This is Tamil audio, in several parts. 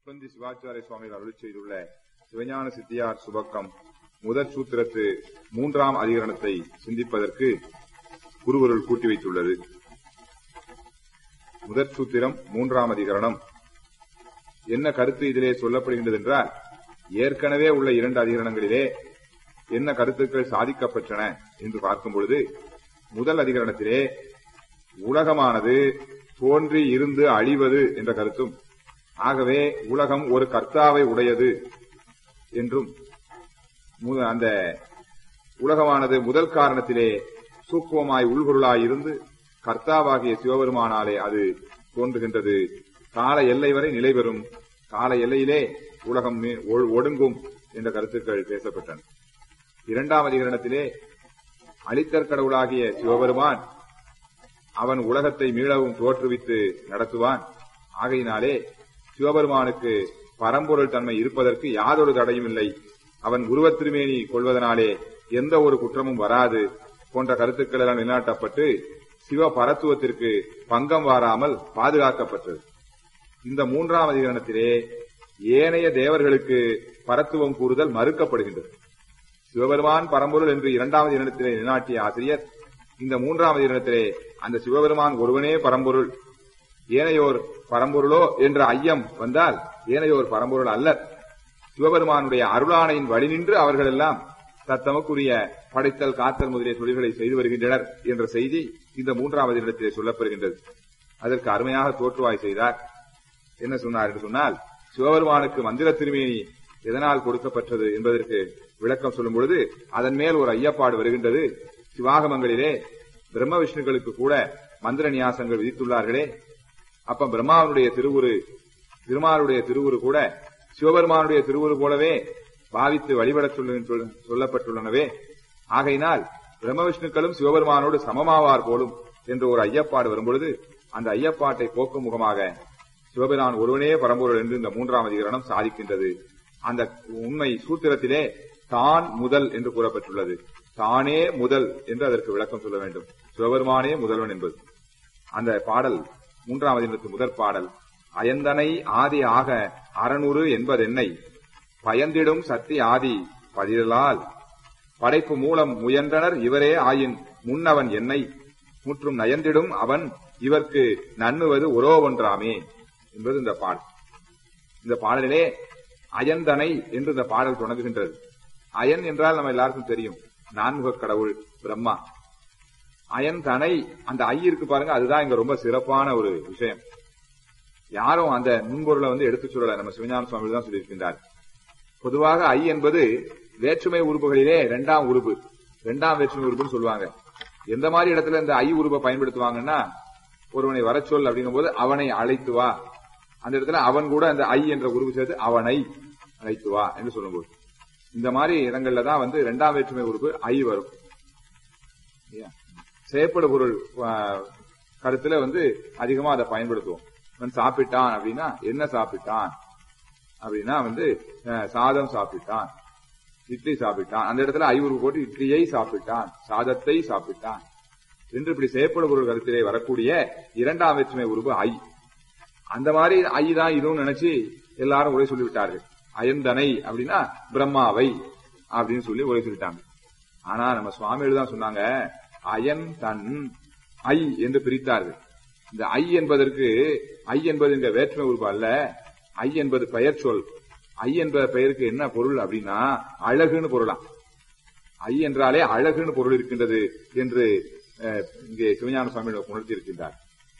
சுந்தி சிவாச்சாரிய சுவாமிகள் அருள் செய்துள்ள சிவஞான சித்தியார் சுபக்கம் முதற் சூத்திரத்து மூன்றாம் அதிகரணத்தை சிந்திப்பதற்கு குருவருள் கூட்டி வைத்துள்ளது முதற் சூத்திரம் மூன்றாம் அதிகரணம் என்ன கருத்து இதிலே சொல்லப்படுகின்றது என்றால் ஏற்கனவே உள்ள இரண்டு அதிகரணங்களிலே என்ன கருத்துக்கள் சாதிக்கப்பெற்றன என்று பார்க்கும் பொழுது முதல் அதிகரணத்திலே உலகமானது தோன்றி இருந்து அழிவது என்ற கருத்தும் ஆகவே உலகம் ஒரு கர்த்தாவை உடையது என்றும் மு- அந்த உலகமானது முதல் காரணத்திலே சூக்குவமாய் உள்பொருளாய் இருந்து கர்த்தாவாகிய சிவபெருமானாலே அது தோன்றுகின்றது கால எல்லை வரை நிலை பெறும் கால எல்லையிலே உலகம் மீ- ஒ- ஒடுங்கும் என்ற கருத்துக்கள் பேசப்பட்டன இரண்டாம் அதிகரணத்திலே அளித்தற் கடவுளாகிய சிவபெருமான் அவன் உலகத்தை மீளவும் தோற்றுவித்து நடத்துவான் ஆகையினாலே சிவபெருமானுக்கு பரம்பொருள் தன்மை இருப்பதற்கு யாதொரு தடையும் இல்லை அவன் உருவத் திருமேனி கொள்வதனாலே எந்த ஒரு குற்றமும் வராது போன்ற கருத்துக்கள் எல்லாம் நிலைநாட்டப்பட்டு சிவ பரத்துவத்திற்கு பங்கம் வாராமல் பாதுகாக்கப்பட்டது இந்த மூன்றாம் அதிகரணத்திலே ஏனைய தேவர்களுக்கு பரத்துவம் கூறுதல் மறுக்கப்படுகின்றது சிவபெருமான் பரம்பொருள் என்று இரண்டாவது இடத்திலே நிலைநாட்டிய ஆசிரியர் இந்த மூன்றாவது இடத்திலே அந்த சிவபெருமான் ஒருவனே பரம்பொருள் ஏனையோர் பரம்பொருளோ என்ற ஐயம் வந்தால் ஏனையோர் பரம்பொருள் அல்லர் சிவபெருமானுடைய அருளானையின் வழி நின்று அவர்கள் எல்லாம் தத்தமக்குரிய படைத்தல் காத்தல் முதலிய தொழில்களை செய்து வருகின்றனர் என்ற செய்தி இந்த மூன்றாவது இடத்திலே சொல்லப்பெறுகின்றது அதற்கு அருமையாக தோற்றுவாய் செய்தார் என்ன சொன்னார் என்று சொன்னால் சிவபெருமானுக்கு மந்திர திருமேனி எதனால் கொடுக்கப்பட்டது என்பதற்கு விளக்கம் சொல்லும் பொழுது அதன் மேல் ஒரு ஐயப்பாடு வருகின்றது சிவாகமங்களிலே பிரம்ம விஷ்ணுக்களுக்கு கூட மந்திர நியாசங்கள் விதித்துள்ளார்களே அப்ப பிரம்மாவனுடைய திருவுரு திருமாலுடைய திருவுரு கூட சிவபெருமானுடைய திருவுரு போலவே பாவித்து வழிபடச் சொல்லு- சொல்- சொல்லப்பட்டுள்ளனவே ஆகையினால் பிரம்ம விஷ்ணுக்களும் சிவபெருமானோடு சமமாவார் போலும் என்று ஒரு ஐயப்பாடு வரும்பொழுது அந்த ஐயப்பாட்டை போக்கும் முகமாக சிவபிரான் ஒருவனே பரம்பொருள் என்று இந்த மூன்றாம் அதிகரணம் சாதிக்கின்றது அந்த உண்மை சூத்திரத்திலே தான் முதல் என்று கூறப்பட்டுள்ளது தானே முதல் என்று அதற்கு விளக்கம் சொல்ல வேண்டும் சிவபெருமானே முதல்வன் என்பது அந்த பாடல் மூன்றாம் அதிகரணத்து முதற் பாடல் அயந்தனை ஆதி ஆக அறநூறு என்பதென்னை பயந்திடும் சக்தி ஆதி பதிலால் படைப்பு மூலம் முயன்றனர் இவரே ஆயின் முன்னவன் என்னை முற்றும் நயந்திடும் அவன் இவர்க்கு நன்னுவது ஒரோ ஒன்றாமே என்பது இந்த பாடல் இந்த பாடலிலே அயந்தனை என்று இந்த பாடல் தொடங்குகின்றது அயன் என்றால் நம்ம எல்லாருக்கும் தெரியும் நான்முகக் கடவுள் பிரம்மா அயன் தனை அந்த ஐ இருக்கு பாருங்க அதுதான் இங்க ரொம்ப சிறப்பான ஒரு விஷயம் யாரும் அந்த நுண்பொருளை வந்து எடுத்துச் சொல்லல நம்ம சிவஞான சுவாமி தான் சொல்லியிருக்கின்றார் பொதுவாக ஐ என்பது வேற்றுமை உறுப்புகளிலே இரண்டாம் உறுப்பு இரண்டாம் வேற்றுமை உறுப்புன்னு சொல்லுவாங்க எந்த மாதிரி இடத்துல இந்த ஐ உறுப்பை பயன்படுத்துவாங்கன்னா ஒருவனை வரச் சொல் அப்படிங்கும்போது அவனை அழைத்து வா அந்த இடத்துல அவன் கூட அந்த ஐ என்ற உருவு சேர்த்து அவனை அழைத்து வா என்று சொல்லும்போது இந்த மாதிரி இடங்கள்ல தான் வந்து இரண்டாம் வேற்றுமை உறுப்பு ஐ வரும் இல்லையா? செயற்படு பொருள் ஆ, கருத்துல வந்து அதிகமா அதை பயன்படுத்துவோம் இவன் சாப்பிட்டான் அப்படின்னா என்ன சாப்பிட்டான் அப்படின்னா வந்து அஹ், சாதம் சாப்பிட்டான் இட்லி சாப்பிட்டான் அந்த இடத்துல ஐவுறு போட்டு இட்லியை சாப்பிட்டான் சாதத்தை சாப்பிட்டான் என்று இப்படி செயற்படு பொருள் கருத்திலே வரக்கூடிய இரண்டாம் வேற்றுமை உருவு ஐ அந்த மாதிரி ஐ தான் இதுவும் நினைச்சு எல்லாரும் உரை சொல்லிவிட்டார்கள் அயந்தனை அப்படின்னா பிரம்மாவை அப்படின்னு சொல்லி உரை சொல்லிட்டாங்க ஆனா நம்ம சுவாமிகள் தான் சொன்னாங்க அயன் தன் ஐ என்று பிரித்தார்கள் இந்த ஐ என்பதற்கு ஐ என்பது இங்க வேற்றுமை உருவு அல்ல ஐ என்பது பெயர் சொல் ஐ என்ற பெயருக்கு என்ன பொருள் அப்படின்னா அழகுன்னு பொருளாம் ஐ என்றாலே அழகுன்னு பொருள் இருக்கின்றது என்று அஹ், இங்கே சிவஞான சுவாமி உணர்த்தி இருக்கின்றார்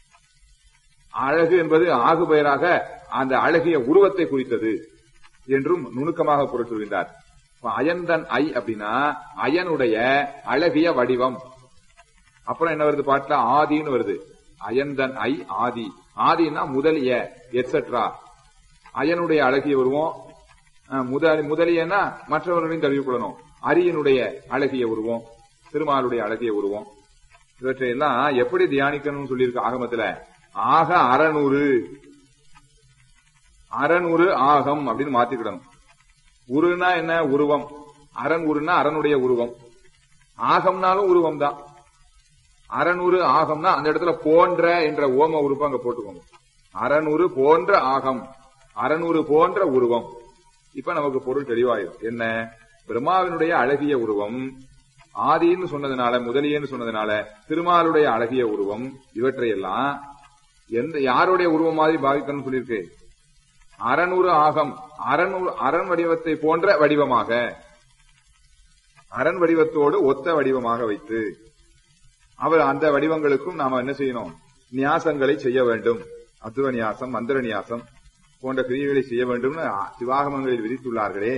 அழகு என்பது ஆகு பெயராக அந்த அழகிய உருவத்தை குறித்தது என்றும் நுணுக்கமாக பொருள் சொல்கின்றார் இப்ப அயன்தன் ஐ அப்படின்னா அயனுடைய அழகிய வடிவம் அப்புறம் என்ன வருது பாட்டுல ஆதின்னு வருது அயன்தன் ஐ ஆதி ஆதின்னா முதலிய எட்ஸெட்ரா அயனுடைய அழகிய உருவம் அஹ், முதல் முதலியன்னா மற்றவர்களையும் தழுவி கொள்ளணும் அரியனுடைய அழகிய உருவம் திருமாலுடைய அழகிய உருவம் இவற்றையெல்லாம் எப்படி தியானிக்கணும்னு சொல்லியிருக்கு ஆகமத்துல ஆக அறநூறு அறநூறு ஆகம் அப்படின்னு மாத்திக்கிடணும் உருனா என்ன உருவம் அரண் உருனா அரனுடைய உருவம் ஆகம்னாலும் உருவம் தான் அறநூறு ஆகம்னா அந்த இடத்துல போன்ற என்ற ஓம உறுப்பு அங்க போட்டுக்கோங்க அறநூறு போன்ற ஆகம் அறநூறு போன்ற உருவம் இப்ப நமக்கு பொருள் தெளிவாயிரும் என்ன பிரம்மாவினுடைய அழகிய உருவம் ஆதின்னு சொன்னதுனால முதலியன்னு சொன்னதுனால திருமாலுடைய அழகிய உருவம் இவற்றையெல்லாம் எந்த யாருடைய உருவம் மாதிரி பாவிக்கணும்னு சொல்லியிருக்கு அறநூறு ஆகம் அறநூறு அரண் வடிவத்தை போன்ற வடிவமாக அரண் வடிவத்தோடு ஒத்த வடிவமாக வைத்து அவர் அந்த வடிவங்களுக்கும் நாம என்ன செய்யணும் நியாசங்களை செய்ய வேண்டும் அத்துவ நியாசம் மந்திர நியாசம் போன்ற கிரியைகளை செய்ய வேண்டும்னு சிவாகமங்களில் விதித்துள்ளார்களே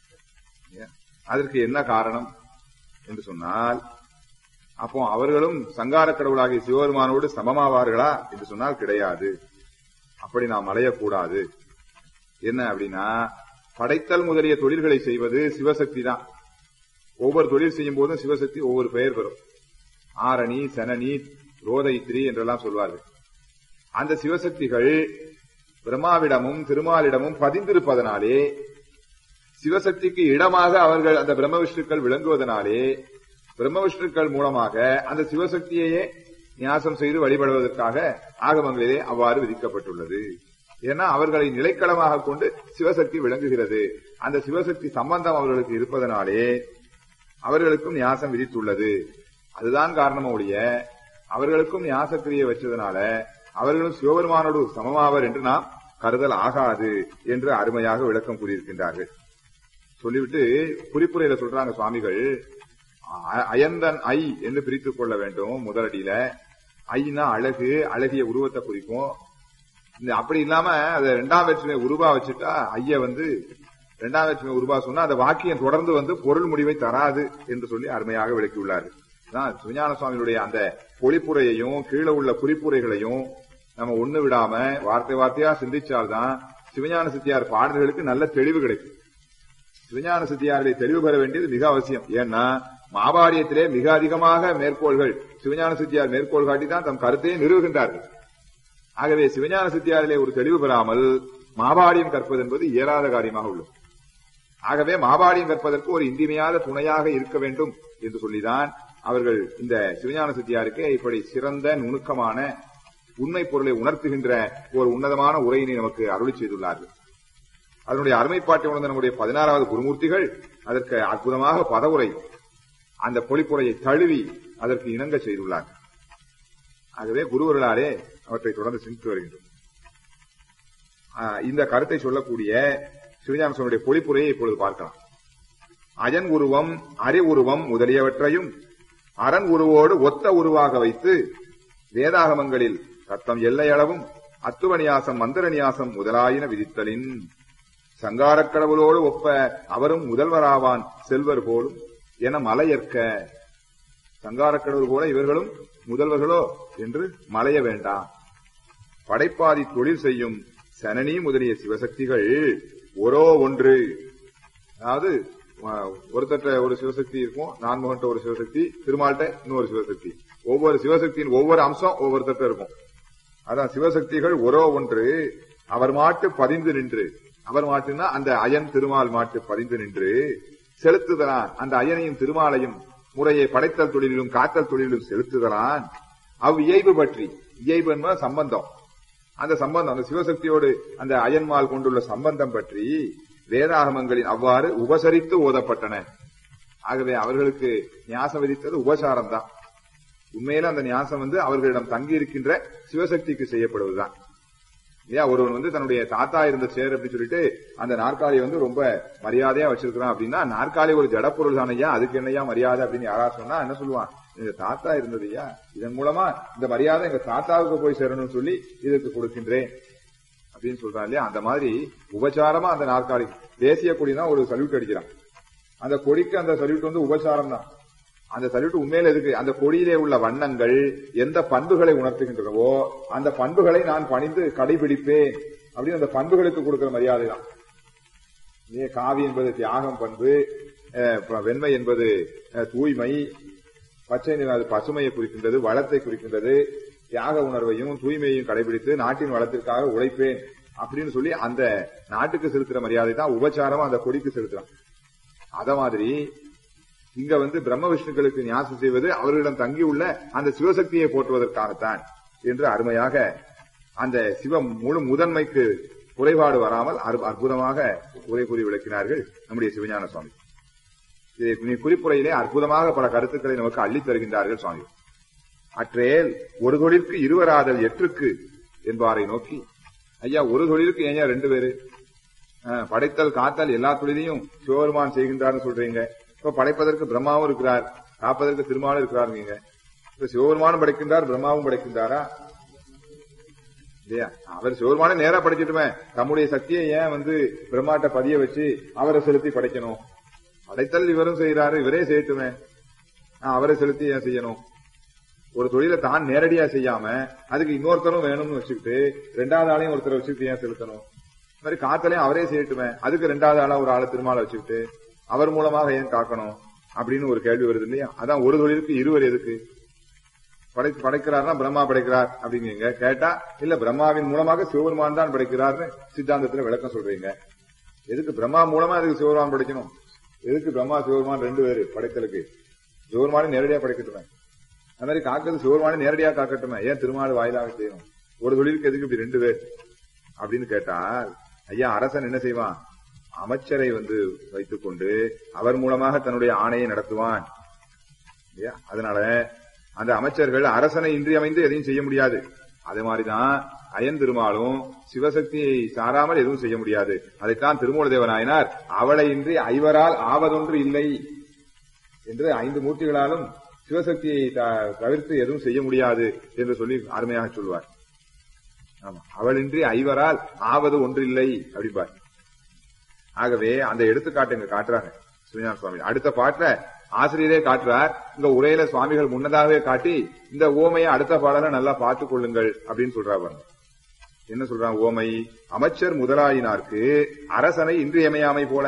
அதற்கு என்ன காரணம் என்று சொன்னால் அப்போ அவர்களும் சங்கார கடவுளாகிய சிவபெருமானோடு சமமாவார்களா என்று சொன்னால் கிடையாது அப்படி நாம் அலையக்கூடாது என்ன அப்படின்னா படைத்தல் முதலிய தொழில்களை செய்வது சிவசக்தி தான் ஒவ்வொரு தொழில் செய்யும் போதும் சிவசக்தி ஒவ்வொரு பெயர் பெறும் ஆரணி சனனி ரோதைத்ரி என்றெல்லாம் சொல்வார்கள் அந்த சிவசக்திகள் பிரம்மாவிடமும் திருமாலிடமும் பதிந்திருப்பதனாலே சிவசக்திக்கு இடமாக அவர்கள் அந்த பிரம்ம விஷ்ணுக்கள் விளங்குவதனாலே பிரம்ம விஷ்ணுக்கள் மூலமாக அந்த சிவசக்தியையே நியாசம் செய்து வழிபடுவதற்காக ஆகமங்களிலே அவ்வாறு விதிக்கப்பட்டுள்ளது ஏன்னா அவர்களை நிலைக்களமாக கொண்டு சிவசக்தி விளங்குகிறது அந்த சிவசக்தி சம்பந்தம் அவர்களுக்கு இருப்பதனாலே அவர்களுக்கும் நியாசம் விதித்துள்ளது அதுதான் காரணம் ஒழிய அவர்களுக்கும் நியாசக்கிரியை வச்சதுனால அவர்களும் சிவபெருமானோடு சமமாவர் என்று நாம் கருதல் ஆகாது என்று அருமையாக விளக்கம் கூறியிருக்கின்றார்கள் சொல்லிவிட்டு குறிப்புரையில சொல்றாங்க சுவாமிகள் அயந்தன் ஐ என்று பிரித்துக் கொள்ள வேண்டும் முதலடியில ஐனா அழகு அழகிய உருவத்தை குறிக்கும் இந்த அப்படி இல்லாம அதை ரெண்டாம் வேற்றுமை உருவா வச்சுட்டா ஐய வந்து இரண்டாம் வேற்றுமை உருவா சொன்னா அந்த வாக்கியம் தொடர்ந்து வந்து பொருள் முடிவை தராது என்று சொல்லி அருமையாக விளக்கியுள்ளார்கள் தான் சுஞான சுவாமியுடைய அந்த பொழிப்புரையையும் கீழே உள்ள குறிப்புரைகளையும் நம்ம ஒண்ணு விடாம வார்த்தை வார்த்தையா சிந்திச்சால்தான் சிவஞான சித்தியார் பாடல்களுக்கு நல்ல தெளிவு கிடைக்கும் சிவஞான சித்தியார்களை தெளிவு பெற வேண்டியது மிக அவசியம் ஏன்னா மாபாடியத்திலே மிக அதிகமாக மேற்கோள்கள் சிவஞான சித்தியார் மேற்கோள் காட்டி தான் தம் கருத்தையே நிறுவுகின்றார்கள் ஆகவே சிவஞான சித்தியாரிலே ஒரு தெளிவு பெறாமல் மாபாடியம் கற்பது என்பது இயலாத காரியமாக உள்ளது ஆகவே மாபாடியம் கற்பதற்கு ஒரு இன்றிமையாத துணையாக இருக்க வேண்டும் என்று சொல்லிதான் அவர்கள் இந்த சிவஞான சித்தியாருக்கு இப்படி சிறந்த நுணுக்கமான உண்மை பொருளை உணர்த்துகின்ற ஒரு உன்னதமான உரையினை நமக்கு அருளி செய்துள்ளார்கள் அதனுடைய அருமைப்பாட்டை உணர்ந்த நம்முடைய பதினாறாவது குருமூர்த்திகள் அதற்கு அற்புதமாக பதவுரை அந்த பொழிப்புரையை தழுவி அதற்கு இணங்க செய்துள்ளார்கள் ஆகவே குருவர்களாலே அவற்றை தொடர்ந்து சிந்தித்து வருகின்றோம் இந்த கருத்தை சொல்லக்கூடிய சிவஞானசனுடைய பொழிப்புரையை இப்பொழுது பார்க்கலாம் அஜன் உருவம் அறி உருவம் முதலியவற்றையும் அரண் உருவோடு ஒத்த உருவாக வைத்து வேதாகமங்களில் தத்தம் எல்லையளவும் அத்துவநியாசம் மந்திரநியாசம் முதலாயின விதித்தலின் சங்காரக் கடவுளோடு ஒப்ப அவரும் முதல்வராவான் செல்வர் போலும் என மலையற்க சங்காரக் கடவுள் போல இவர்களும் முதல்வர்களோ என்று மலைய வேண்டாம் படைப்பாதி தொழில் செய்யும் சனனி முதலிய சிவசக்திகள் ஒரோ ஒன்று அதாவது ஒருத்தட்ட ஒரு சிவசக்தி இருக்கும் நான்முகன்ட்ட ஒரு சிவசக்தி திருமால்கிட்ட இன்னொரு சிவசக்தி ஒவ்வொரு சிவசக்தியின் ஒவ்வொரு அம்சம் ஒவ்வொருத்தட்ட இருக்கும் அதான் சிவசக்திகள் ஒரோ ஒன்று அவர் மாட்டு பதிந்து நின்று அவர் மாட்டுனா அந்த அயன் திருமால் மாட்டு பதிந்து நின்று செலுத்துதலான் அந்த அயனையும் திருமாலையும் முறையை படைத்தல் தொழிலிலும் காத்தல் தொழிலிலும் செலுத்துதலான் அவ் இயல்பு பற்றி இயல்பு என்பது சம்பந்தம் அந்த சம்பந்தம் அந்த சிவசக்தியோடு அந்த அயன்மால் கொண்டுள்ள சம்பந்தம் பற்றி வேதாகமங்களில் அவ்வாறு உபசரித்து ஓதப்பட்டன ஆகவே அவர்களுக்கு ஞாசம் விதித்தது உபசாரம் தான் உண்மையில அந்த ஞாசம் வந்து அவர்களிடம் தங்கி இருக்கின்ற சிவசக்திக்கு செய்யப்படுவதுதான் ஏன் ஒருவன் வந்து தன்னுடைய தாத்தா இருந்த சேர் அப்படின்னு சொல்லிட்டு அந்த நாற்காலியை வந்து ரொம்ப மரியாதையா வச்சிருக்கிறான் அப்படின்னா நாற்காலி ஒரு ஜடப்பொருள் தானையா அதுக்கு என்னையா மரியாதை அப்படின்னு யாரா சொன்னா என்ன சொல்லுவான் எங்க தாத்தா இருந்ததுயா இதன் மூலமா இந்த மரியாதை எங்க தாத்தாவுக்கு போய் சேரணும்னு சொல்லி இதுக்கு கொடுக்கின்றேன் அப்படின்னு சொல்றான் இல்லையா அந்த மாதிரி உபச்சாரமா அந்த நாற்காலி தேசிய கொடினா ஒரு சல்யூட் அடிக்கிறான் அந்த கொடிக்கு அந்த சல்யூட் வந்து உபச்சாரம் தான் அந்த சல்யூட் உண்மையில இருக்கு அந்த கொடியிலே உள்ள வண்ணங்கள் எந்த பண்புகளை உணர்த்துகின்றனவோ அந்த பண்புகளை நான் பணிந்து கடைபிடிப்பேன் அப்படின்னு அந்த பண்புகளுக்கு கொடுக்கிற மரியாதை தான் ஏ காவி என்பது தியாகம் பண்பு வெண்மை என்பது தூய்மை பச்சை நிறம் அது பசுமையை குறிக்கின்றது வளத்தை குறிக்கின்றது தியாக உணர்வையும் தூய்மையையும் கடைபிடித்து நாட்டின் வளத்திற்காக உழைப்பேன் அப்படின்னு சொல்லி அந்த நாட்டுக்கு செலுத்துற மரியாதை தான் உபச்சாரமா அந்த கொடிக்கு செலுத்துறான் அத மாதிரி இங்க வந்து பிரம்ம விஷ்ணுக்களுக்கு நியாசம் செய்வது அவர்களிடம் தங்கியுள்ள அந்த சிவசக்தியை போற்றுவதற்காகத்தான் என்று அருமையாக அந்த சிவ முழு முதன்மைக்கு குறைபாடு வராமல் அற்ப- அற்புதமாக உரை கூறி விளக்கினார்கள் நம்முடைய சிவஞான சுவாமி இதை நீ குறிப்புரையிலே அற்புதமாக பல கருத்துக்களை நமக்கு அள்ளித் தருகின்றார்கள் சுவாமி அற்றேல் ஒரு தொழிற்கு இருவராதல் எற்றுக்கு என்பாரை நோக்கி ஐயா ஒரு தொழிலுக்கு ஏன் ரெண்டு பேரு ஆஹ், படைத்தல் காத்தல் எல்லா தொழிலையும் சிவபெருமான் செய்கின்றார்னு சொல்றீங்க இப்ப படைப்பதற்கு பிரம்மாவும் இருக்கிறார் காப்பதற்கு திருமாலும் இருக்கிறாருங்க இப்ப சிவபெருமானும் படைக்கின்றார் பிரம்மாவும் படைக்கின்றாரா இல்லையா அவர் சிவபெருமானை நேரா படைச்சிட்டுமே தம்முடைய சக்தியை ஏன் வந்து பிரம்மாட்ட பதிய வச்சு அவரை செலுத்தி படைக்கணும் படைத்தல் இவரும் செய்யறாரு இவரே செய்யட்டுமே ஆஹ், அவரை செலுத்தி ஏன் செய்யணும் ஒரு தொழிலை தான் நேரடியா செய்யாம அதுக்கு இன்னொருத்தரும் வேணும்னு வச்சுக்கிட்டு ரெண்டாவது ஆளையும் ஒருத்தரை வச்சுக்கிட்டு ஏன் செலுத்தணும் இந்த மாதிரி காத்தலையும் அவரே செய்யட்டுமே அதுக்கு ரெண்டாவது ஆளா ஒரு ஆளை திருமாலை வச்சுக்கிட்டு அவர் மூலமாக ஏன் காக்கணும் அப்படின்னு ஒரு கேள்வி வருது இல்லையா அதான் ஒரு தொழிலுக்கு இருவர் எதுக்கு படை படைக்கிறார்னா பிரம்மா படைக்கிறார் அப்படிங்க கேட்டா இல்ல பிரம்மாவின் மூலமாக சிவபெருமான் தான் படைக்கிறார்னு சித்தாந்தத்துல விளக்கம் சொல்றீங்க எதுக்கு பிரம்மா மூலமா அதுக்கு சிவபெருமான் படைக்கணும் எதுக்கு பிரம்மா சிவபெருமான் ரெண்டு பேரு படைத்தலுக்கு சிவபெருமானை நேரடியா படைக்கட்டுமே அது மாதிரி காக்கிறது சிவபெருமானை நேரடியா காக்கட்டுமே ஏன் திருமால் வாயிலாக செய்யணும் ஒரு தொழிலுக்கு எதுக்கு இப்படி ரெண்டு பேர் அப்படின்னு கேட்டால் ஐயா அரசன் என்ன செய்வான் அமைச்சரை வந்து வைத்துக்கொண்டு அவர் மூலமாக தன்னுடைய ஆணையை நடத்துவான் இல்லையா அதனால அந்த அமைச்சர்கள் அரசனை இன்றியமைந்து எதையும் செய்ய முடியாது அதே மாதிரிதான் அயன் திருமாலும் சிவசக்தியை சாராமல் எதுவும் செய்ய முடியாது அதைத்தான் திருமூலதேவ நாயனார் அவளை இன்றி ஐவரால் ஆவதொன்று இல்லை என்று ஐந்து மூர்த்திகளாலும் சிவசக்தியை த- தவிர்த்து எதுவும் செய்ய முடியாது என்று சொல்லி அருமையாக சொல்வார் ஆமா அவளின்றி ஐவரால் ஆவது ஒன்றில்லை அப்படிம்பார் ஆகவே அந்த எடுத்துக்காட்டு இங்க காட்டுறாங்க சுஞான சுவாமி அடுத்த பாட்டுல ஆசிரியரே காட்டுறார் இந்த உரையில சுவாமிகள் முன்னதாகவே காட்டி இந்த ஓமையை அடுத்த பாடல நல்லா பார்த்துக் கொள்ளுங்கள் அப்படின்னு சொல்றாரு பாருங்க. என்ன சொல்றாங்க ஓமை அமைச்சர் முதலாயினார்க்கு அரசனை இன்றியமையாமை போல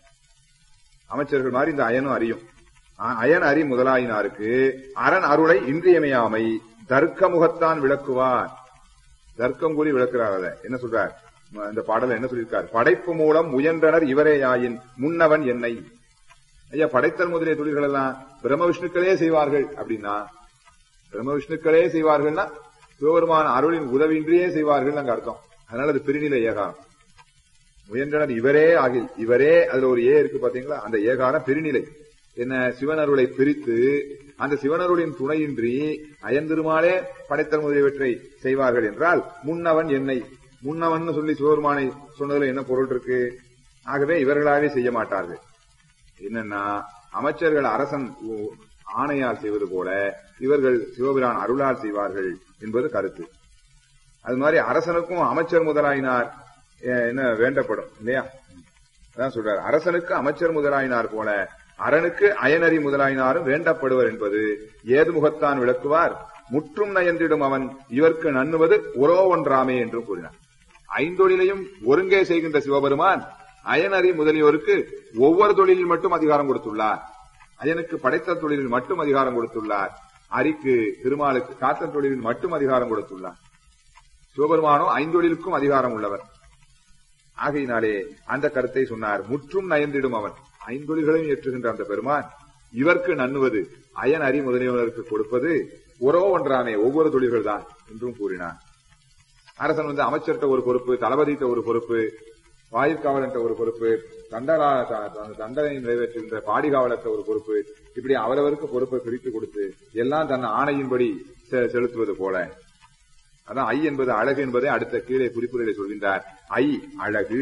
அமைச்சர்கள் மாதிரி இந்த அயனும் அறியும் ஆ- அயன் அறி முதலாயினாருக்கு அரண் அருளை இன்றியமையாமை தர்க்க முகத்தான் விளக்குவார் தர்க்கம் கூறி விளக்குறார் அதை என்ன சொல்றார் ம- இந்த பாடல என்ன சொல்லியிருக்கார் படைப்பு மூலம் முயன்றனர் இவரேயாயின் முன்னவன் என்னை ஐயா படைத்தல் முதலிய தொழில்கள் எல்லாம் பிரம்ம விஷ்ணுக்களே செய்வார்கள் அப்படின்னா பிரம்ம விஷ்ணுக்களே செய்வார்கள்னா சிவபெருமான அருளின் உதவியின்றியே செய்வார்கள் அங்க அர்த்தம் அதனால அது பிரிநிலை ஏகாரம் முயன்றனர் இவரே ஆகில் இவரே அதுல ஒரு ஏ இருக்கு பாத்தீங்களா அந்த ஏகாரம் பெருநிலை என்ன சிவன் அருளை பிரித்து அந்த சிவனருளின் துணையின்றி அயந்திருமாலே படைத்தல் முதலியவற்றை செய்வார்கள் என்றால் முன்னவன் என்னை முன்னவன் சொல்லி சிவபெருமானை சொன்னதுல என்ன பொருள் இருக்கு ஆகவே இவர்களாவே செய்ய மாட்டார்கள் என்னன்னா அமைச்சர்கள் அரசன் உ- ஆணையால் செய்வது போல இவர்கள் சிவபிரான் அருளால் செய்வார்கள் என்பது கருத்து அது மாதிரி அரசனுக்கும் அமைச்சர் முதலாயினார் அஹ், என்ன வேண்டப்படும் இல்லையா அதான் சொல்றாரு அரசனுக்கு அமைச்சர் முதலாயினார் போல அரணுக்கு அயனறி முதலாயினாரும் வேண்டப்படுவர் என்பது ஏது முகத்தான் விளக்குவார் முற்றும் நயந்திடும் அவன் இவர்க்கு நண்ணுவது ஒரோ ஒன்றாமே என்றும் கூறினார் ஐந்தொழிலையும் ஒருங்கே செய்கின்ற சிவபெருமான் அயனறி முதலியோருக்கு ஒவ்வொரு தொழிலில் மட்டும் அதிகாரம் கொடுத்துள்ளார் அயனுக்கு படைத்த தொழிலில் மட்டும் அதிகாரம் கொடுத்துள்ளார் அரிக்கு திருமாலுக்கு காத்த தொழிலில் மட்டும் அதிகாரம் கொடுத்துள்ளார் சிவபெருமானோ ஐந்தொழிலுக்கும் அதிகாரம் உள்ளவர் ஆகையினாலே அந்த கருத்தை சொன்னார் முற்றும் நயந்திடும் அவன் ஐந்தொழில்களையும் ஏற்றுகின்ற அந்த பெருமான் இவர்க்கு நண்ணுவது அயன் அறி முதலியவருக்கு கொடுப்பது ஒரோ ஒன்றாமே ஒவ்வொரு தொழில்கள் தான் என்றும் கூறினார் அரசன் வந்து அமைச்சர்கிட்ட ஒரு பொறுப்பு தளபதிகிட்ட ஒரு பொறுப்பு வாயிற்காவலன்ட்ட ஒரு பொறுப்பு தண்டரா த- த- தண்டனை நிறைவேற்றுகின்ற பாடிகாவலர்கிட்ட ஒரு பொறுப்பு இப்படி அவரவருக்கு பொறுப்பை பிரித்து கொடுத்து எல்லாம் தன் ஆணையின்படி செ- செலுத்துவது போல அதான் ஐ என்பது அழகு என்பதை அடுத்த கீழே குறிப்புரையில சொல்கின்றார் ஐ அழகு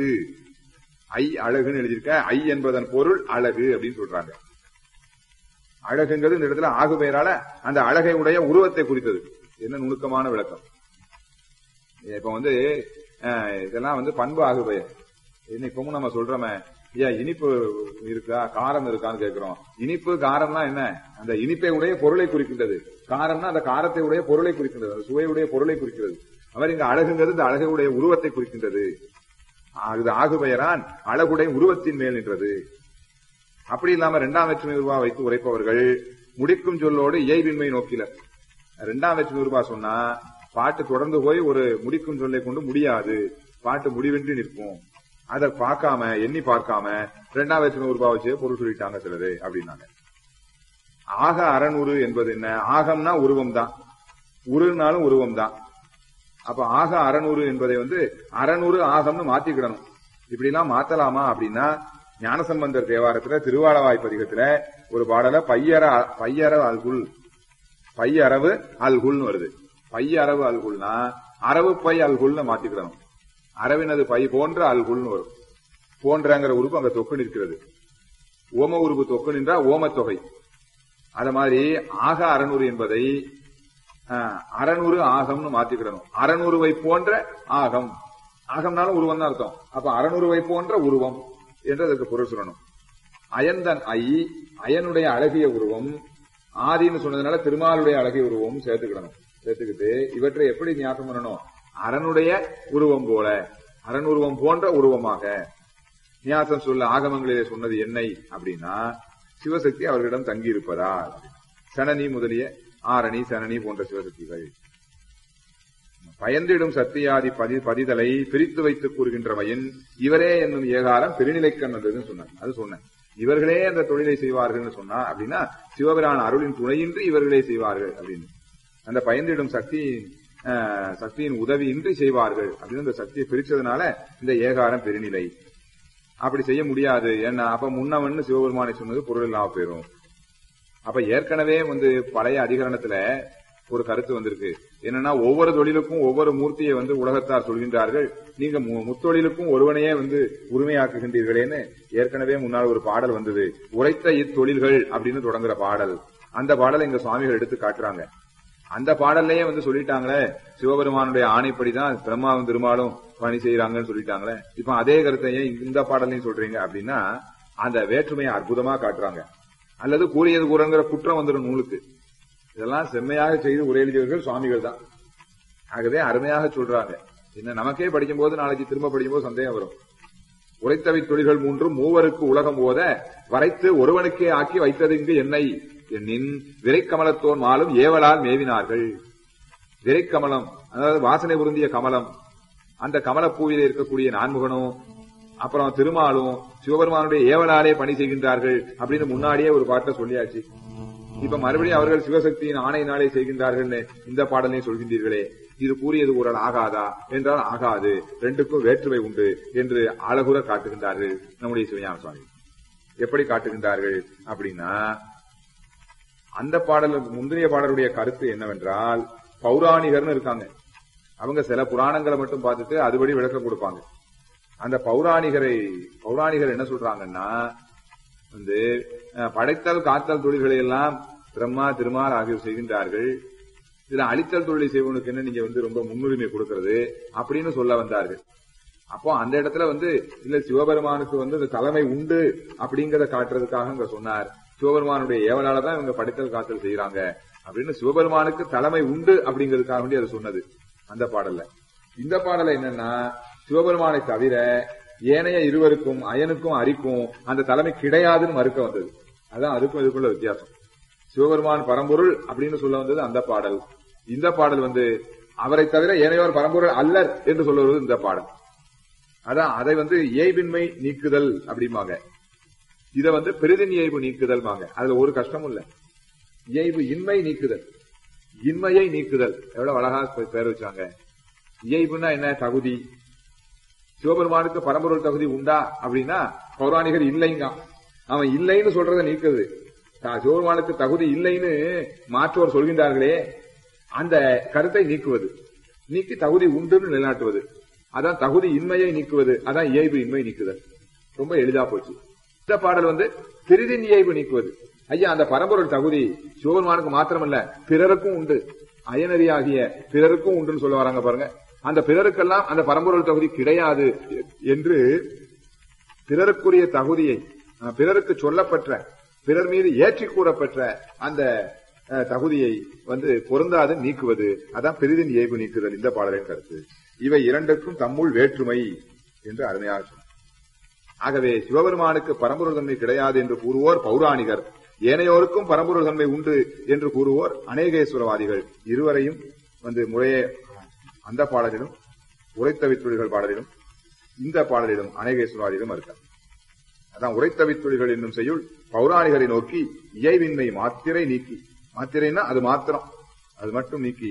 ஐ அழகுன்னு எழுதியிருக்க ஐ என்பதன் பொருள் அழகு அப்படின்னு சொல்றாங்க அழகுங்கிறது இந்த இடத்துல ஆகு பெயரால அந்த அழகை உடைய உருவத்தை குறித்தது என்ன நுணுக்கமான விளக்கம் இப்ப வந்து அஹ், இதெல்லாம் வந்து பண்பு ஆகு பெயர் என்ன இப்பவும் நம்ம சொல்றோமே ஏன் இனிப்பு இருக்கா காரம் இருக்கான்னு கேட்கிறோம் இனிப்பு காரம்னா என்ன அந்த இனிப்பை உடைய பொருளை குறிக்கின்றது காரம்னா அந்த காரத்தை உடைய பொருளை குறிக்கின்றது அந்த சுவையுடைய பொருளை குறிக்கிறது அவர் இங்க அழகுங்கிறது இந்த அழகுடைய உருவத்தை குறிக்கின்றது ஆ, இது ஆகு பெயரான் அழகுடைய உருவத்தின் மேல் நின்றது அப்படி இல்லாம இரண்டாம் வேற்றுமை உருவா வைத்து உரைப்பவர்கள் முடிக்கும் சொல்லோடு இயல்பின்மை நோக்கிலர் இரண்டாம் வேற்றுமை உருவா சொன்னா பாட்டு தொடர்ந்து போய் ஒரு முடிக்கும் சொல்லை கொண்டு முடியாது பாட்டு முடிவின்றி நிற்கும் அதை பார்க்காம எண்ணி பார்க்காம இரண்டாம் வேற்றுமை உருவா வச்சு பொருள் சொல்லிட்டாங்க சிலரு அப்படின்னாங்க ஆக அறநூறு என்பது என்ன ஆகம்னா உருவம் தான் உருனாலும் உருவம் தான் அப்ப ஆக அறநூறு என்பதை வந்து அறநூறு ஆகம்னு மாத்திக்கிடணும் இப்படி எல்லாம் மாத்தலாமா அப்படின்னா ஞானசம்பந்தர் தேவாரத்துல திருவாளவாய் பதிகத்துல ஒரு பாடல பையற பையற அல்குல் பையறவு அல்குல்னு வருது பையறவு அல்குல்னா அரவு பை அல்குல்னு மாத்திக்கிடணும் அரவினது பை போன்ற அல்குல்னு வரும் போன்றங்கிற உறுப்பு அங்க தொக்கு நிற்கிறது ஓம உறுப்பு தொக்கு நின்றா ஓமத்தொகை அத மாதிரி ஆக அறநூறு என்பதை ஆஹ், அறநூறு ஆகம்னு மாத்திக்கிடணும் அறநூறுவை போன்ற ஆகம் ஆகம்னாலும் உருவம் தான் அர்த்தம் அப்ப அறநூறுவை போன்ற உருவம் என்று அதுக்கு பொருள் சொல்லணும் அயன்தன் ஐ அயனுடைய அழகிய உருவம் ஆதின்னு சொன்னதுனால திருமாலுடைய அழகிய உருவம் சேர்த்துக்கிடணும் சேர்த்துக்கிட்டு இவற்றை எப்படி ஞாபகம் பண்ணணும் அரனுடைய உருவம் போல அரணுருவம் போன்ற உருவமாக நியாசம் சொல்ல ஆகமங்களிலே சொன்னது என்னை அப்படின்னா சிவசக்தி அவர்களிடம் தங்கி இருப்பதால் சனனி முதலிய ஆரணி சனனி போன்ற சிவசக்திகள் பயந்திடும் சத்தியாதி பதி பதிதலை பிரித்து வைத்து கூறுகின்றவையின் இவரே என்னும் ஏகாரம் பெருநிலைக்கண் வந்ததுன்னு சொன்னார் அது சொன்னேன் இவர்களே அந்த தொழிலை செய்வார்கள்னு சொன்னா அப்படின்னா சிவபிரான் அருளின் துணையின்றி இவர்களே செய்வார்கள் அப்படின்னு அந்த பயந்திடும் சக்தி அஹ், சக்தியின் உதவியின்றி செய்வார்கள் அப்படின்னு அந்த சக்தியை பிரிச்சதுனால இந்த ஏகாரம் பெருநிலை அப்படி செய்ய முடியாது ஏன்னா அப்ப முன்னவன் சிவபெருமானை சொன்னது பொருள் இல்லாம போயிரும் அப்ப ஏற்கனவே வந்து பழைய அதிகரணத்துல ஒரு கருத்து வந்திருக்கு என்னன்னா ஒவ்வொரு தொழிலுக்கும் ஒவ்வொரு மூர்த்தியை வந்து உலகத்தார் சொல்கின்றார்கள் நீங்க மு- முத்தொழிலுக்கும் ஒருவனையே வந்து உரிமையாக்குகின்றீர்களேன்னு ஏற்கனவே முன்னால் ஒரு பாடல் வந்தது உரைத்த இத்தொழில்கள் அப்படின்னு தொடங்குற பாடல் அந்த பாடலை இங்க சுவாமிகள் எடுத்து காட்டுறாங்க அந்த பாடல்லையே வந்து சொல்லிட்டாங்களே சிவபெருமானுடைய ஆணைப்படிதான் பிரம்மாவும் திருமாலும் பணி செய்யறாங்கன்னு சொல்லிட்டாங்களே இப்ப அதே கருத்தை ஏன் இந்த பாடலையும் சொல்றீங்க அப்படின்னா அந்த வேற்றுமையை அற்புதமா காட்டுறாங்க அல்லது கூறியது கூறங்கிற குற்றம் வந்துடும் நூலுக்கு இதெல்லாம் செம்மையாக செய்து உரையெழுதியவர்கள் சுவாமிகள் தான் ஆகவே அருமையாக சொல்றாங்க என்ன நமக்கே படிக்கும்போது நாளைக்கு திரும்ப படிக்கும்போது சந்தேகம் வரும் உரைத்தவை தொழில்கள் மூன்றும் மூவருக்கு உலகம் ஓத வரைத்து ஒருவனுக்கே ஆக்கி வைத்தது இங்கு என்னை என்னின் விரைக்கமலத்தோன் மாலும் ஏவலால் மேவினார்கள் விரைக்கமலம் அதாவது வாசனை பொருந்திய கமலம் அந்த கமலப்பூவிலே இருக்கக்கூடிய நான்முகனும் அப்புறம் திருமாலும் சிவபெருமானுடைய ஏவலாலே பணி செய்கின்றார்கள் அப்படின்னு முன்னாடியே ஒரு பாட்டை சொல்லியாச்சு இப்ப மறுபடியும் அவர்கள் சிவசக்தியின் ஆணையினாலே செய்கின்றார்கள்னு இந்த பாடலையும் சொல்கின்றீர்களே இது கூறியது கூறல் ஆகாதா என்றால் ஆகாது ரெண்டுக்கும் வேற்றுமை உண்டு என்று அழகுற காட்டுகின்றார்கள் நம்முடைய சிவஞான சுவாமி எப்படி காட்டுகின்றார்கள் அப்படின்னா அந்த பாடல் முந்தைய பாடலுடைய கருத்து என்னவென்றால் பௌராணிகர்னு இருக்காங்க அவங்க சில புராணங்களை மட்டும் பார்த்துட்டு அதுபடி விளக்கம் கொடுப்பாங்க அந்த பௌராணிகரை பௌராணிகர் என்ன சொல்றாங்கன்னா வந்து அஹ், படைத்தல் காத்தல் தொழில்களை எல்லாம் பிரம்மா திருமால் ஆகியோர் செய்கின்றார்கள் இதுல அழித்தல் தொழிலை செய்வனுக்கு என்ன நீங்க வந்து ரொம்ப முன்னுரிமை கொடுக்கிறது அப்படின்னு சொல்ல வந்தார்கள் அப்போ அந்த இடத்துல வந்து இல்ல சிவபெருமானுக்கு வந்து இந்த தலைமை உண்டு அப்படிங்கறத காட்டுறதுக்காக இங்க சொன்னார் சிவபெருமானுடைய ஏவலால தான் இவங்க படைத்தல் காத்தல் செய்யறாங்க அப்படின்னு சிவபெருமானுக்கு தலைமை உண்டு அப்படிங்கிறதுக்காக வேண்டி அது சொன்னது அந்த பாடல்ல இந்த பாடல என்னன்னா சிவபெருமானை தவிர ஏனைய இருவருக்கும் அயனுக்கும் அரிக்கும் அந்த தலைமை கிடையாதுன்னு மறுக்க வந்தது அதான் அதுக்கும் இதுக்குள்ள வித்தியாசம் சிவபெருமான் பரம்பொருள் அப்படின்னு சொல்ல வந்தது அந்த பாடல் இந்த பாடல் வந்து அவரை தவிர ஏனையோர் பரம்பொருள் அல்லர் என்று சொல்ல வருவது இந்த பாடல் அதான் அதை வந்து ஏய்பின்மை நீக்குதல் அப்படிம்பாங்க இத வந்து பெரிதின் இயல்பு நீக்குதல் அதுல ஒரு கஷ்டமும் இல்ல இயல்பு இன்மை நீக்குதல் இன்மையை நீக்குதல் எவ்வளவு அழகா பே- பேர் வச்சாங்க இயல்புன்னா என்ன தகுதி சிவபெருமானுக்கு பரம்பொருள் தகுதி உண்டா அப்படின்னா பௌராணிகர் இல்லைங்க அவன் இல்லைன்னு சொல்றதை நீக்குது தா- சிவபெருமானுக்கு தகுதி இல்லைன்னு மாற்றோர் சொல்கின்றார்களே அந்த கருத்தை நீக்குவது நீக்கி தகுதி உண்டுன்னு நிலைநாட்டுவது அதான் தகுதி இன்மையை நீக்குவது அதான் இயல்பு இன்மை நீக்குதல் ரொம்ப எளிதா போச்சு இந்த பாடல் வந்து பிரிதின் இயல்பு நீக்குவது ஐயா அந்த பரம்பொருள் தகுதி சிவபெருமானுக்கு மாத்திரமல்ல பிறருக்கும் உண்டு அயனறியாகிய பிறருக்கும் உண்டுன்னு சொல்ல வராங்க பாருங்க அந்த பிறருக்கெல்லாம் அந்த பரம்பொருள் தகுதி கிடையாது என்று பிறருக்குரிய தகுதியை அஹ், பிறருக்கு சொல்லப்பெற்ற பிறர் மீது ஏற்றி கூறப்பெற்ற அந்த அஹ், தகுதியை வந்து பொருந்தாது நீக்குவது அதான் பெரிதின் இயல்பு நீக்குதல் இந்த பாடலின் கருத்து இவை இரண்டுக்கும் தம்முள் வேற்றுமை என்று அருமையாக சொன்னார். ஆகவே சிவபெருமானுக்கு பரம்பொருள் தன்மை கிடையாது என்று கூறுவோர் பௌராணிகர் ஏனையோருக்கும் பரம்பொருள் தன்மை உண்டு என்று கூறுவோர் அநேகேஸ்வரவாதிகள் இருவரையும் வந்து முறையே அந்த பாடலிலும் உரைத்தவித்துளிகள் பாடலிலும் இந்த பாடலிலும் அநேகேஸ்வரவாதிகளும் இருக்கார் அதான் உரைத்தவித்துளிகள் என்னும் செய்யுள் பௌராணிகரை நோக்கி இயைவின்மை மாத்திரை நீக்கி மாத்திரைன்னா அது மாத்திரம் அது மட்டும் நீக்கி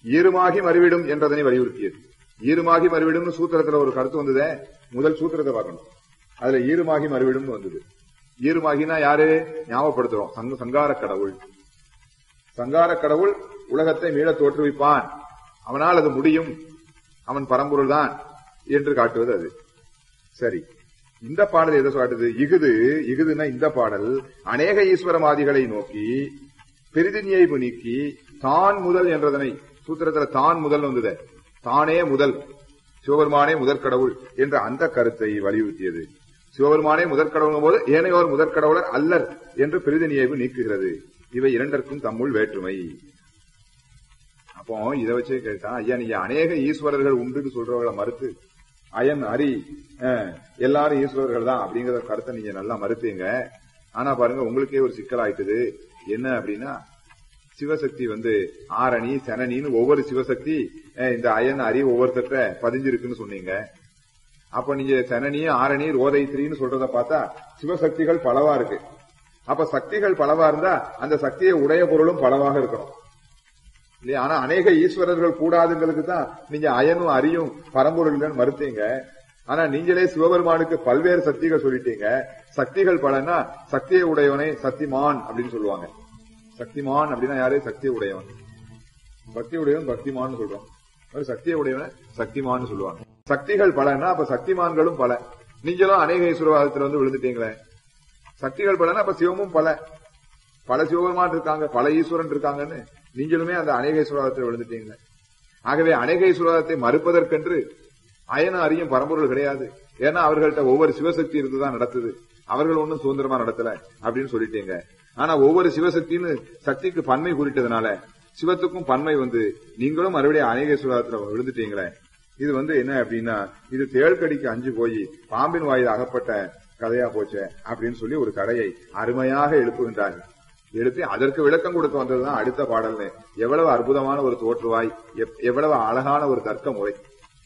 ஈருமாகி மறுவிடும் என்றதனை வலியுறுத்தியது ஈருமாகி மறுவிடும்னு சூத்திரத்துல ஒரு கருத்து வந்ததே முதல் சூத்திரத்தை பார்க்கணும் அதுல ஈருமாகி மறுவிடும்னு வந்தது ஈருமாகினா யாரு ஞாபகப்படுத்துறோம் சங்க சங்கார கடவுள் சங்கார கடவுள் உலகத்தை மீள தோற்றுவிப்பான் அவனால் அது முடியும் அவன் பரம்பொருள் தான் என்று காட்டுவது அது சரி இந்த பாடல் எதை காட்டுது இகுது இகுதுன்னா இந்த பாடல் அநேக ஈஸ்வரவாதிகளை நோக்கி பெரிதினியைவு நீக்கி தான் முதல் என்றதனை சூத்திரத்துல தான் முதல் வந்தது தானே முதல் சிவபெருமானே முதற்கடவுள் என்ற அந்த கருத்தை வலியுறுத்தியது சிவபெருமானே முதற்கடவுள் போது ஏனையோர் முதற்கடவுளர் அல்லர் என்று பெரிதினியைவு நீக்குகிறது இவை இரண்டற்கும் தம்முள் வேற்றுமை அப்போ இதை வச்சே கேட்டா ஐயா நீங்க அநேக ஈஸ்வரர்கள் உண்டுன்னு சொல்றவங்களை மறுத்து அயன் அரி அஹ், எல்லாரும் ஈஸ்வரர்கள் தான் அப்படிங்கிற கருத்தை நீங்க நல்லா மறுத்தீங்க ஆனா பாருங்க உங்களுக்கே ஒரு சிக்கல் ஆயிட்டுது என்ன அப்படின்னா சிவசக்தி வந்து ஆரணி சனனின்னு ஒவ்வொரு சிவசக்தி அஹ், இந்த அயன் அரி ஒவ்வொருத்தட்ட பதிஞ்சிருக்குன்னு சொன்னீங்க அப்ப நீங்க சனனி ஆரணி ரோதைத்திரின்னு சொல்றத பார்த்தா சிவசக்திகள் பலவா இருக்கு அப்ப சக்திகள் பலவா இருந்தா அந்த சக்தியை உடைய பொருளும் பலவாக இருக்கணும் இல்லையா ஆனா அநேக ஈஸ்வரர்கள் கூடாதுங்களுக்கு தான் நீங்க அயனும் அரியும் பரம்பொருள் இல்லைன்னு மறுத்தீங்க ஆனா நீங்களே சிவபெருமானுக்கு பல்வேறு சக்திகள் சொல்லிட்டீங்க சக்திகள் பலன்னா சக்தியை உடையவனை சக்திமான் அப்படின்னு சொல்லுவாங்க சக்திமான் அப்படின்னா யாரு சக்தியை உடையவன் பக்தி உடையவன் பக்திமான்னு சொல்றோம் ஒரு சக்தியை உடையவன் சக்திமான்னு சொல்லுவாங்க சக்திகள் பலன்னா அப்ப சக்திமான்களும் பல நீங்களும் அநேக ஈஸ்வரவாதத்துல வந்து விழுந்துட்டீங்களே சக்திகள் பலன்னா அப்ப சிவமும் பல பல சிவபெருமான் இருக்காங்க பல ஈஸ்வரன் இருக்காங்கன்னு நீங்களுமே அந்த அநேக ஈஸ்வரவாதத்தில் விழுந்துட்டீங்க ஆகவே அநேக ஈஸ்வரவாதத்தை மறுப்பதற்கென்று அயன அறியும் பரம்பொருள் கிடையாது ஏன்னா அவர்கள்ட்ட ஒவ்வொரு சிவசக்தி இருந்துதான் நடத்துது அவர்கள் ஒன்றும் சுதந்திரமா நடத்தல அப்படின்னு சொல்லிட்டீங்க ஆனா ஒவ்வொரு சிவசக்தின்னு சக்திக்கு பன்மை குறிட்டதுனால சிவத்துக்கும் பன்மை வந்து நீங்களும் மறுபடியும் அநேக ஈஸ்வரவாதத்துல விழுந்துட்டீங்களே இது வந்து என்ன அப்படின்னா இது தேள்கடிக்கு அஞ்சு போய் பாம்பின் வாயில் அகப்பட்ட கதையா போச்சே அப்படின்னு சொல்லி ஒரு கதையை அருமையாக எழுப்புகின்றார்கள் எழுப்பி அதற்கு விளக்கம் கொடுக்க வந்ததுதான் அடுத்த பாடல்னு எவ்வளவு அற்புதமான ஒரு தோற்றுவாய் எப்- எவ்வளவு அழகான ஒரு தர்க்க முறை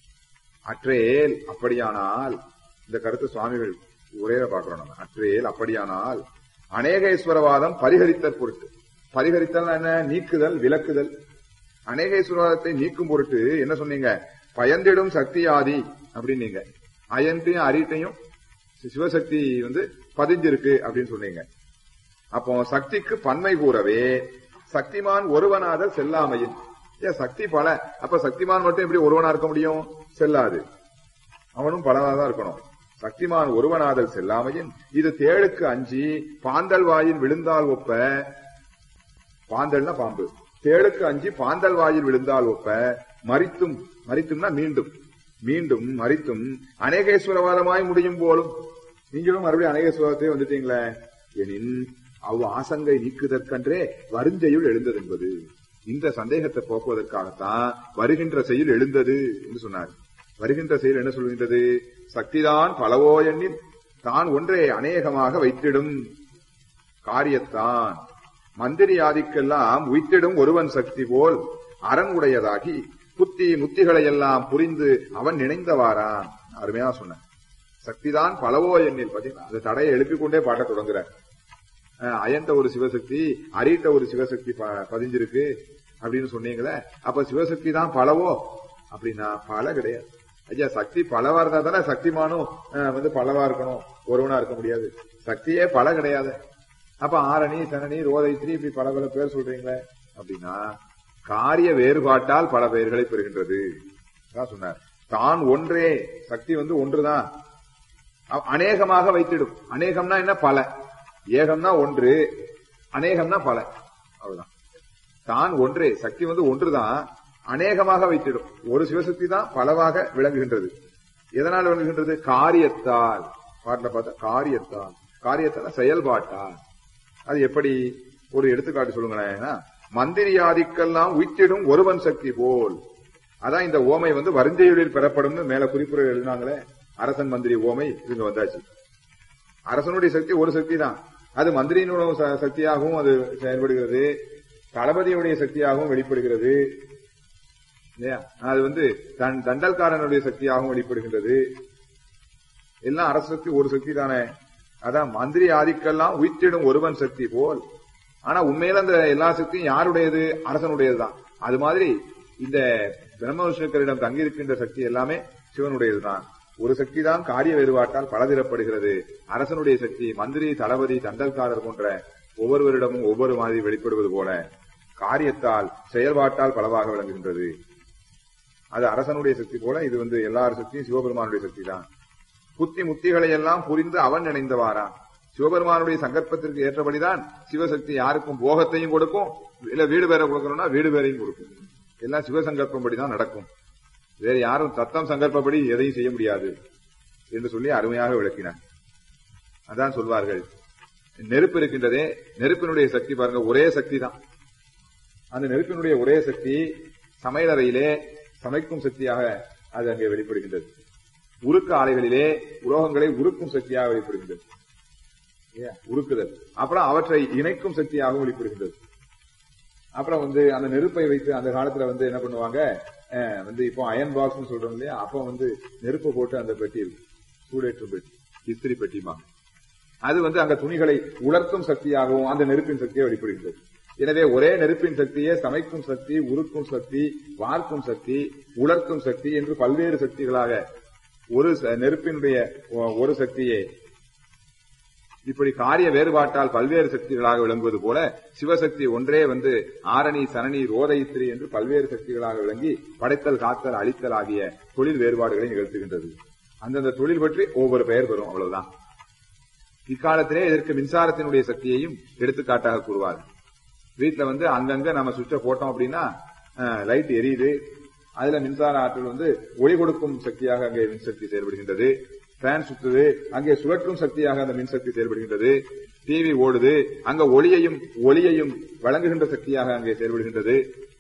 அற்றேல் அப்படியானால் இந்த கருத்து சுவாமிகள் உரையில பாக்குறோம் நம்ம அற்றேல் அப்படியானால் அநேகேஸ்வரவாதம் பரிகரித்தல் பொருட்டு பரிகரித்தல் என்ன நீக்குதல் விலக்குதல் அநேகேஸ்வரவாதத்தை நீக்கும் பொருட்டு என்ன சொன்னீங்க பயந்திடும் சக்தி ஆதி அப்படின்னீங்க அயன்ட்டையும் அரிட்டையும் சிவசக்தி வந்து பதிஞ்சிருக்கு அப்படின்னு சொன்னீங்க அப்போ சக்திக்கு பன்மை கூறவே சக்திமான் ஒருவனாதல் செல்லாமையின் ஏன் சக்தி பல அப்ப சக்திமான் மட்டும் எப்படி ஒருவனா இருக்க முடியும் செல்லாது அவனும் பலனாதான் இருக்கணும் சக்திமான் ஒருவனாதல் செல்லாமையின் இது தேளுக்கு அஞ்சி பாந்தல் வாயில் விழுந்தால் ஒப்ப பாந்தல்னா பாம்பு தேளுக்கு அஞ்சி பாந்தல் வாயில் விழுந்தால் ஒப்ப மரித்தும் மரித்தும்னா மீண்டும் மீண்டும் மரித்தும் அநேகேஸ்வரவாதமாய் முடியும் போலும் நீங்களும் மறுபடியும் அநேகேஸ்வரத்தை வந்துட்டீங்களே எனின் அவ் ஆசங்கை நீக்குதற்கன்றே வருஞ்செயுள் எழுந்தது என்பது இந்த சந்தேகத்தை போக்குவதற்காகத்தான் வருகின்ற செயல் எழுந்தது என்று சொன்னார் வருகின்ற செயல் என்ன சொல்கின்றது சக்திதான் பலவோ எண்ணில் தான் ஒன்றே அநேகமாக வைத்திடும் காரியத்தான் மந்திரியாதிக்கெல்லாம் உய்த்திடும் ஒருவன் சக்தி போல் அரண் உடையதாகி புத்தி முத்திகளை எல்லாம் புரிந்து அவன் நினைந்தவாறான் அருமையா சொன்ன சக்திதான் பலவோ எண்ணில் பாத்தீங்கன்னா அந்த தடையை எழுப்பிக் கொண்டே பாட்ட தொடங்குற அஹ், அயன்ட்ட ஒரு சிவசக்தி அரிட்ட ஒரு சிவசக்தி ப- பதிஞ்சிருக்கு அப்படின்னு சொன்னீங்களே அப்ப சிவசக்தி தான் பலவோ அப்படின்னா பல கிடையாது ஐயா சக்தி பலவா இருந்தா தானே சக்திமானும் அஹ், வந்து பலவா இருக்கணும் ஒருவனா இருக்க முடியாது சக்தியே பல கிடையாது அப்ப ஆரணி சனனி ரோதைத்ரி இப்படி பல பல பேர் சொல்றீங்களே அப்படின்னா காரிய வேறுபாட்டால் பல பெயர்களை பெறுகின்றது அதான் சொன்னார் தான் ஒன்றே சக்தி வந்து ஒன்றுதான் அ- அநேகமாக வைத்திடும் அநேகம்னா என்ன பல ஏகம்னா ஒன்று அநேகம்னா பல அவ்வளவுதான் தான் ஒன்றே சக்தி வந்து ஒன்றுதான் அநேகமாக வைத்திடும் ஒரு சிவசக்தி தான் பலவாக விளங்குகின்றது எதனால் விளங்குகின்றது காரியத்தால் பாட்டில் பார்த்தா காரியத்தால் காரியத்தால் செயல்பாட்டால் அது எப்படி ஒரு எடுத்துக்காட்டு சொல்லுங்களேன் மந்திரியாதிக்கெல்லாம் உய்த்திடும் ஒருவன் சக்தி போல் அதான் இந்த ஓமை வந்து வருஞ்செயலில் பெறப்படும்னு மேல குறிப்புரை எழுதினாங்களே அரசன் மந்திரி ஓமை இங்க வந்தாச்சு அரசனுடைய சக்தி ஒரு சக்தி தான் அது மந்திரியினுடைய ச- சக்தியாகவும் அது செயல்படுகிறது தளபதியுடைய சக்தியாகவும் வெளிப்படுகிறது இல்லையா அது வந்து தன் தண்டல்காரனுடைய சக்தியாகவும் வெளிப்படுகின்றது எல்லாம் அரசு சக்தி ஒரு சக்தி தானே அதான் மந்திரி ஆதிக்கெல்லாம் உயிர்த்திடும் ஒருவன் சக்தி போல் ஆனா உண்மையில அந்த எல்லா சக்தியும் யாருடையது அரசனுடையதுதான் அது மாதிரி இந்த பிரம்ம விஷ்ணுக்களிடம் தங்கியிருக்கின்ற சக்தி எல்லாமே சிவனுடையதுதான் ஒரு சக்தி தான் காரிய வேறுபாட்டால் பலதிரப்படுகிறது அரசனுடைய சக்தி மந்திரி தளபதி தண்டல்காரர் போன்ற ஒவ்வொருவரிடமும் ஒவ்வொரு மாதிரி வெளிப்படுவது போல காரியத்தால் செயல்பாட்டால் பலவாக விளங்குகின்றது அது அரசனுடைய சக்தி போல இது வந்து எல்லார் சக்தியும் சிவபெருமானுடைய சக்தி தான் புத்தி முத்திகளை எல்லாம் புரிந்து அவன் நினைந்தவாரான் சிவபெருமானுடைய சங்கல்பத்திற்கு ஏற்றபடிதான் சிவசக்தி யாருக்கும் போகத்தையும் கொடுக்கும் இல்ல வீடு பேரை கொடுக்கணும்னா வீடு பேரையும் கொடுக்கும் எல்லாம் சிவசங்கல்பம் படிதான் நடக்கும் வேற யாரும் தத்தம் சங்கல்பப்படி எதையும் செய்ய முடியாது என்று சொல்லி அருமையாக விளக்கினார் அதான் சொல்வார்கள் நெருப்பு இருக்கின்றதே நெருப்பினுடைய சக்தி பாருங்க ஒரே சக்தி தான் அந்த நெருப்பினுடைய ஒரே சக்தி சமையலறையிலே சமைக்கும் சக்தியாக அது அங்கே வெளிப்படுகின்றது உருக்கு ஆலைகளிலே உலோகங்களை உருக்கும் சக்தியாக வெளிப்படுகின்றது இல்லையா? உருக்குதல் அப்புறம் அவற்றை இணைக்கும் சக்தியாகவும் வெளிப்படுகின்றது அப்புறம் வந்து அந்த நெருப்பை வைத்து அந்த காலத்துல வந்து என்ன பண்ணுவாங்க அஹ், வந்து இப்போ அயன் பாக்ஸ் சொல்றோம் இல்லையா அப்போ வந்து நெருப்பு போட்டு அந்த பெட்டி இருக்கு சூடேற்றும் பெட்டி இஸ்திரி பெட்டிமாங்க அது வந்து அங்க துணிகளை உலர்த்தும் சக்தியாகவும் அந்த நெருப்பின் சக்தியை வெளிப்படுகின்றது எனவே ஒரே நெருப்பின் சக்தியே சமைக்கும் சக்தி உருக்கும் சக்தி வார்க்கும் சக்தி உலர்த்தும் சக்தி என்று பல்வேறு சக்திகளாக ஒரு ச- நெருப்பினுடைய ஒ- ஒரு சக்தியே இப்படி காரிய வேறுபாட்டால் பல்வேறு சக்திகளாக விளங்குவது போல சிவசக்தி ஒன்றே வந்து ஆரணி சரணி ரோதயித்திரி என்று பல்வேறு சக்திகளாக விளங்கி படைத்தல் காத்தல் அழித்தல் ஆகிய தொழில் வேறுபாடுகளை நிகழ்த்துகின்றது அந்தந்த தொழில் பற்றி ஒவ்வொரு பெயர் பெறும் அவ்வளவுதான் இக்காலத்திலே இதற்கு மின்சாரத்தினுடைய சக்தியையும் எடுத்துக்காட்டாக கூறுவார்கள் வீட்டுல வந்து அங்கங்க நம்ம சுவிட்சை போட்டோம் அப்படின்னா லைட் எரியுது அதுல மின்சார ஆற்றல் வந்து ஒளி கொடுக்கும் சக்தியாக அங்கே மின்சக்தி செயல்படுகின்றது ஃபேன் சுத்துது அங்கே சுழற்றும் சக்தியாக அந்த மின்சக்தி செயல்படுகின்றது டிவி ஓடுது அங்க ஒளியையும் ஒளியையும் வழங்குகின்ற சக்தியாக அங்கே செயல்படுகின்றது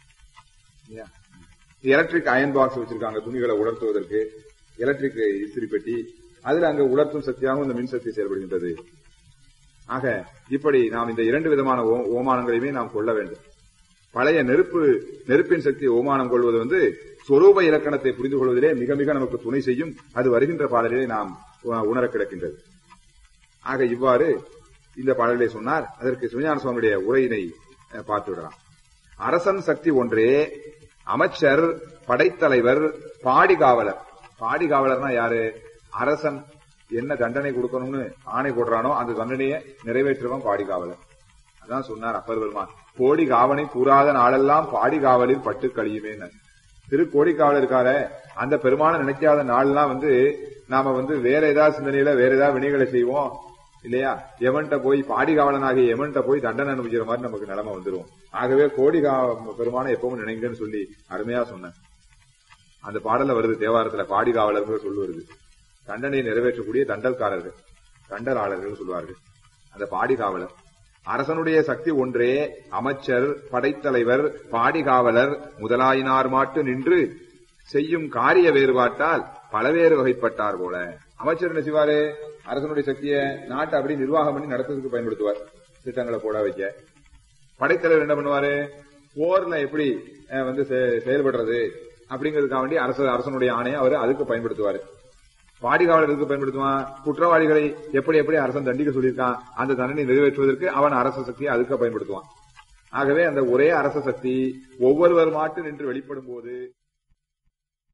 எலக்ட்ரிக் அயன் பாக்ஸ் வச்சிருக்காங்க துணிகளை உலர்த்துவதற்கு எலக்ட்ரிக் இஸ்திரி பெட்டி அதுல அங்க உலர்த்தும் சக்தியாகவும் இந்த மின்சக்தி செயல்படுகின்றது ஆக இப்படி நாம் இந்த இரண்டு விதமான ஓ- ஓமானங்களையுமே நாம் கொள்ள வேண்டும் பழைய நெருப்பு நெருப்பின் சக்தி ஓமானம் கொள்வது வந்து சொரூப இலக்கணத்தை புரிந்து கொள்வதிலே மிக மிக நமக்கு துணை செய்யும் அது வருகின்ற பாடலிலே நாம் உ- உணர கிடக்கின்றது ஆக இவ்வாறு இந்த பாடலை சொன்னார் அதற்கு சிவஞான சுவாமியுடைய உரையினை அஹ், பார்த்து விடலாம் அரசன் சக்தி ஒன்றே அமைச்சர் படைத்தலைவர் பாடிகாவலர் பாடிகாவலர்னா யாரு அரசன் என்ன தண்டனை கொடுக்கணும்னு ஆணை போடுறானோ அந்த தண்டனையை நிறைவேற்றுவன் பாடிகாவலர் அதான் சொன்னார் அப்பர் பெருமான் கோடி காவனை கூறாத நாளெல்லாம் பாடிகாவலில் பட்டு கழியுமே திரு கோடிக்காவலர் இருக்கார அந்த பெருமான நினைக்காத நாள்லாம் வந்து நாம வந்து வேற ஏதாவது சிந்தனையில வேற ஏதாவது வினைகளை செய்வோம் இல்லையா எவன்கிட்ட போய் பாடிகாவலனாகிய எவன்கிட்ட போய் தண்டனை அனுபவிக்கிற மாதிரி நமக்கு நிலைமை வந்துரும் ஆகவே கோடி கா- பெருமானை எப்பவும் நினைங்கன்னு சொல்லி அருமையா சொன்னேன் அந்த பாடல்ல வருது தேவாரத்துல பாடிகாவலர்கள் சொல்லு வருது தண்டனையை நிறைவேற்றக்கூடிய தண்டல்காரர்கள் தண்டலாளர்கள் சொல்வார்கள் அந்த பாடிகாவலர் அரசனுடைய சக்தி ஒன்றே அமைச்சர் படைத்தலைவர் பாடிகாவலர் முதலாயினார் மாட்டு நின்று செய்யும் காரிய வேறுபாட்டால் பலவேறு வகைப்பட்டார் போல அமைச்சர் என்ன செய்வாரு அரசனுடைய சக்தியை நாட்டை அப்படி நிர்வாகம் பண்ணி நடத்துறதுக்கு பயன்படுத்துவார் திட்டங்களை போட வைக்க படைத்தலைவர் என்ன பண்ணுவாரு போர்ல எப்படி அஹ், வந்து செ- செயல்படுறது அப்படிங்கிறதுக்காக வேண்டி அரசு அரசனுடைய ஆணையை அவர் அதுக்கு பயன்படுத்துவாரு பாடிகாவலர் எதுக்கு பயன்படுத்துவான் குற்றவாளிகளை எப்படி எப்படி அரசன் தண்டிக்க சொல்லியிருக்கான் அந்த தண்டனை நிறைவேற்றுவதற்கு அவன் அரச சக்தியை அதுக்கு பயன்படுத்துவான் ஆகவே அந்த ஒரே அரச சக்தி ஒவ்வொருவர் மாட்டு நின்று வெளிப்படும் போது